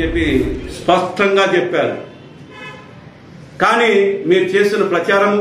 చెప్పి స్పష్టంగా చెప్పారు కానీ మీరు చేస్తున్న ప్రచారము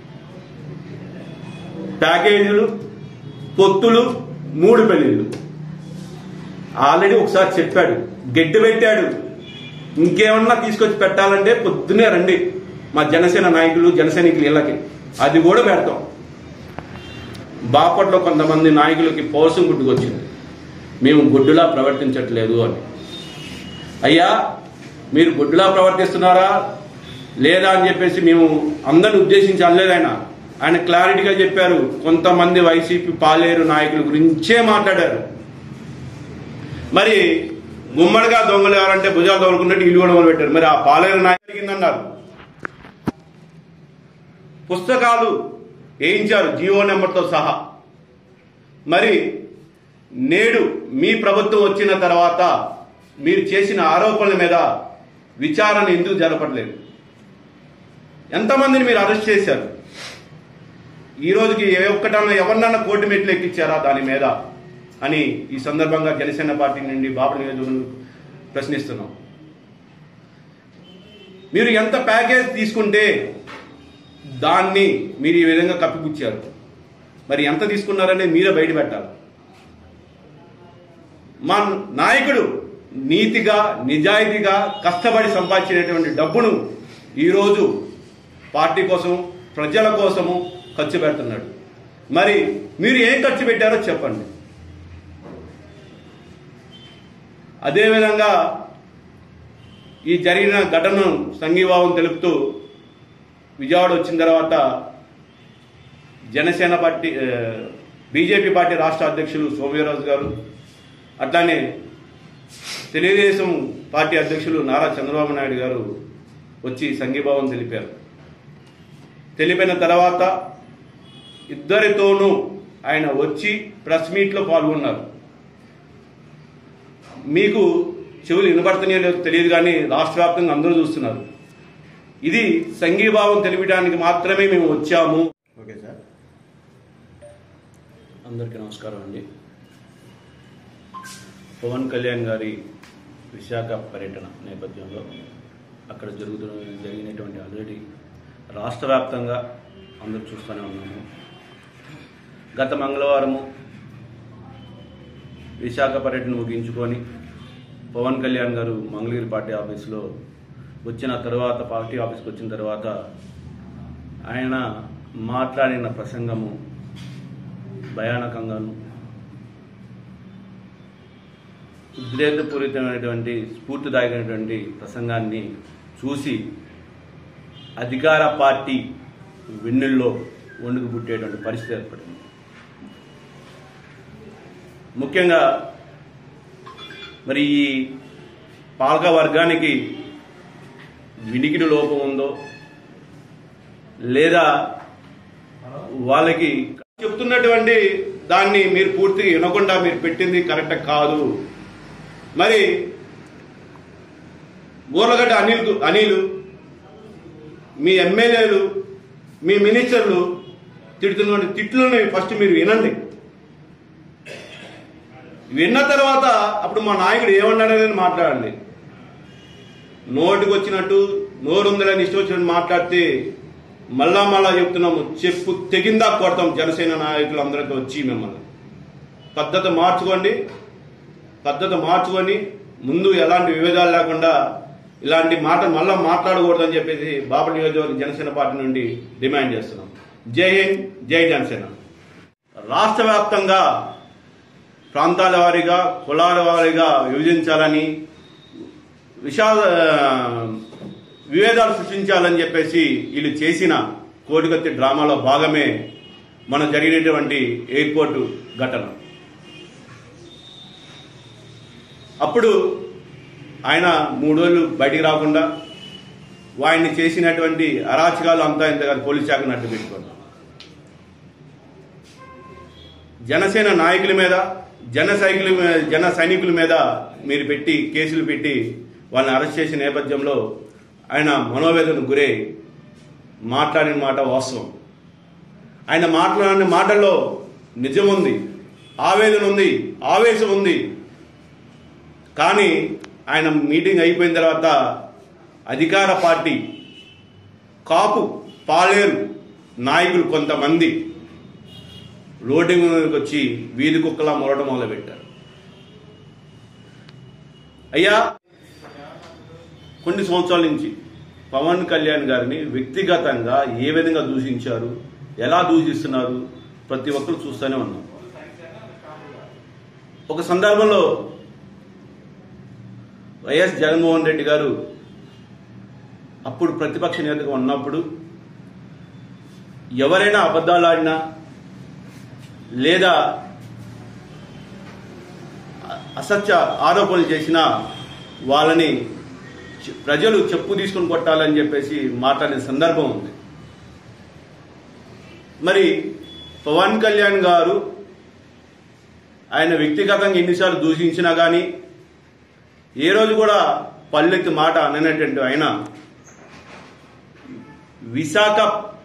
ప్యాకేజీలు పొత్తులు మూడు పెళ్లిళ్ళు ఆల్రెడీ ఒకసారి చెప్పాడు గడ్డి పెట్టాడు ఇంకేమన్నా తీసుకొచ్చి పెట్టాలంటే పొద్దునే రండి మా జనసేన నాయకులు జనసైనికులు ఇళ్ళకి అది కూడా పెడతాం బాపట్లో కొంతమంది నాయకులకి పౌరుషం గుడ్డుకొచ్చింది మేము గుడ్డులా ప్రవర్తించట్లేదు అని అయ్యా మీరు గుడ్డులా ప్రవర్తిస్తున్నారా లేదా అని చెప్పేసి మేము అందరిని ఉద్దేశించి అనలేదు ఆయన ఆయన క్లారిటీగా చెప్పారు కొంతమంది వైసీపీ పాలేరు నాయకుల గురించే మాట్లాడారు మరి గుమ్మడిగా దొంగలు ఎవరంటే భుజాలు దొంగలుకున్నట్టు ఇల్లు కూడా మొదలుపెట్టారు మరి ఆ పాలేరు నాయకులు కిందన్నారు పుస్తకాలు వేయించారు జియో నెంబర్తో సహా మరి నేడు మీ ప్రభుత్వం వచ్చిన తర్వాత మీరు చేసిన ఆరోపణల మీద విచారణ ఎందుకు జరపట్లేదు ఎంతమందిని మీరు అరెస్ట్ చేశారు ఈ రోజుకి ఏ ఒక్కటన్నా ఎవరినన్నా కోర్టు మెట్లు ఎక్కించారా దాని మీద అని ఈ సందర్భంగా జనసేన పార్టీ నుండి బాబు నియోజకవర్గం ప్రశ్నిస్తున్నాం మీరు ఎంత ప్యాకేజ్ తీసుకుంటే దాన్ని మీరు ఈ విధంగా కప్పిపుచ్చారు మరి ఎంత తీసుకున్నారనే మీరే బయట పెట్టాలి మా నాయకుడు నీతిగా నిజాయితీగా కష్టపడి సంపాదించినటువంటి డబ్బును ఈరోజు పార్టీ కోసం ప్రజల కోసము ఖర్చు పెడుతున్నాడు మరి మీరు ఏం ఖర్చు పెట్టారో చెప్పండి అదేవిధంగా ఈ జరిగిన ఘటనను సంఘీభావం తెలుపుతూ విజయవాడ వచ్చిన తర్వాత జనసేన పార్టీ ఆ, బీజేపీ పార్టీ రాష్ట్ర అధ్యక్షులు సోమవీరాజు గారు అట్లానే తెలుగుదేశం పార్టీ అధ్యక్షులు నారా చంద్రబాబు నాయుడు గారు వచ్చి సంఘీభావం తెలిపారు తెలిపిన తర్వాత ఇద్దరితోనూ ఆయన వచ్చి ప్రెస్ మీట్లో పాల్గొన్నారు మీకు చెవులు వినపడుతున్నాయో లేదో తెలియదు కానీ రాష్ట్ర వ్యాప్తంగా అందరూ చూస్తున్నారు ఇది సంఘీభావం తెలియడానికి మాత్రమే మేము వచ్చాము ఓకే సార్ అందరికీ నమస్కారం అండి పవన్ కళ్యాణ్ గారి విశాఖ పర్యటన నేపథ్యంలో అక్కడ జరుగుతున్న జరిగినటువంటి ఆల్రెడీ రాష్ట్ర వ్యాప్తంగా అందరూ చూస్తూనే ఉన్నాము గత మంగళవారము విశాఖ పర్యటన ముగించుకొని పవన్ కళ్యాణ్ గారు మంగళగిరి పార్టీ ఆఫీసులో వచ్చిన తర్వాత పార్టీ ఆఫీస్కి వచ్చిన తర్వాత ఆయన మాట్లాడిన ప్రసంగము భయానకంగాను ఉద్రేకపూరితమైనటువంటి స్ఫూర్తిదాయకమైనటువంటి ప్రసంగాన్ని చూసి అధికార పార్టీ వెన్నుల్లో వణుకు పుట్టేటువంటి పరిస్థితి ఏర్పడింది ముఖ్యంగా మరి ఈ పాలక వర్గానికి వినికిడి లోపం ఉందో లేదా వాళ్ళకి చెప్తున్నటువంటి దాన్ని మీరు పూర్తిగా వినకుండా మీరు పెట్టింది కరెక్ట్ కాదు మరి గోర్లగడ్డ అనిల్ అనిల్ మీ ఎమ్మెల్యేలు మీ మినిస్టర్లు తిడుతున్నటువంటి తిట్లని ఫస్ట్ మీరు వినండి విన్న తర్వాత అప్పుడు మా నాయకుడు ఏమన్నాడని మాట్లాడండి నోటికి వచ్చినట్టు నోరుందని ఇష్టం వచ్చినట్టు మాట్లాడితే మళ్ళా మళ్ళా చెప్తున్నాము చెప్పు తెగిందా కొడతాం జనసేన నాయకులు అందరికీ వచ్చి మిమ్మల్ని పద్ధతి మార్చుకోండి పద్ధతి మార్చుకొని ముందు ఎలాంటి విభేదాలు లేకుండా ఇలాంటి మాట మళ్ళా మాట్లాడకూడదని చెప్పేసి బాపట్ల నియోజకవర్గ జనసేన పార్టీ నుండి డిమాండ్ చేస్తున్నాం జై హింద్ జై జనసేన రాష్ట్ర వ్యాప్తంగా ప్రాంతాల వారీగా కులాల వారీగా విభజించాలని విషాద విభేదాలు సృష్టించాలని చెప్పేసి వీళ్ళు చేసిన కోడికత్తి డ్రామాలో భాగమే మన జరిగినటువంటి ఎయిర్పోర్టు ఘటన అప్పుడు ఆయన మూడు రోజులు బయటికి రాకుండా వాడిని చేసినటువంటి అరాచకాలు అంతా ఇంత కాదు పోలీస్ శాఖను అడ్డు పెట్టుకున్నాం జనసేన నాయకుల మీద జన సైకుల మీద జన సైనికుల మీద మీరు పెట్టి కేసులు పెట్టి వాళ్ళని అరెస్ట్ చేసిన నేపథ్యంలో ఆయన మనోవేదనకు గురై మాట్లాడిన మాట వాస్తవం ఆయన మాట్లాడిన మాటల్లో నిజం ఉంది ఆవేదన ఉంది ఆవేశం ఉంది కానీ ఆయన మీటింగ్ అయిపోయిన తర్వాత అధికార పార్టీ కాపు పాలేరు నాయకులు కొంతమంది రోడ్డు మీదకి వచ్చి వీధి కుక్కలా మొరడం మొదలుపెట్టారు అయ్యా కొన్ని సంవత్సరాల నుంచి పవన్ కళ్యాణ్ గారిని వ్యక్తిగతంగా ఏ విధంగా దూషించారు ఎలా దూషిస్తున్నారు ప్రతి ఒక్కరు చూస్తూనే ఉన్నాం ఒక సందర్భంలో వైఎస్ జగన్మోహన్ రెడ్డి గారు అప్పుడు ప్రతిపక్ష నేతగా ఉన్నప్పుడు ఎవరైనా అబద్ధాలు ఆడినా లేదా అ- అసత్య ఆరోపణలు చేసినా వాళ్ళని చె- ప్రజలు చెప్పు తీసుకుని కొట్టాలని చెప్పేసి మాట్లాడిన సందర్భం ఉంది మరి పవన్ కళ్యాణ్ గారు ఆయన వ్యక్తిగతంగా ఎన్నిసార్లు దూషించినా కానీ ఏ రోజు కూడా పల్లెత్తి మాట అననటువంటి ఆయన విశాఖ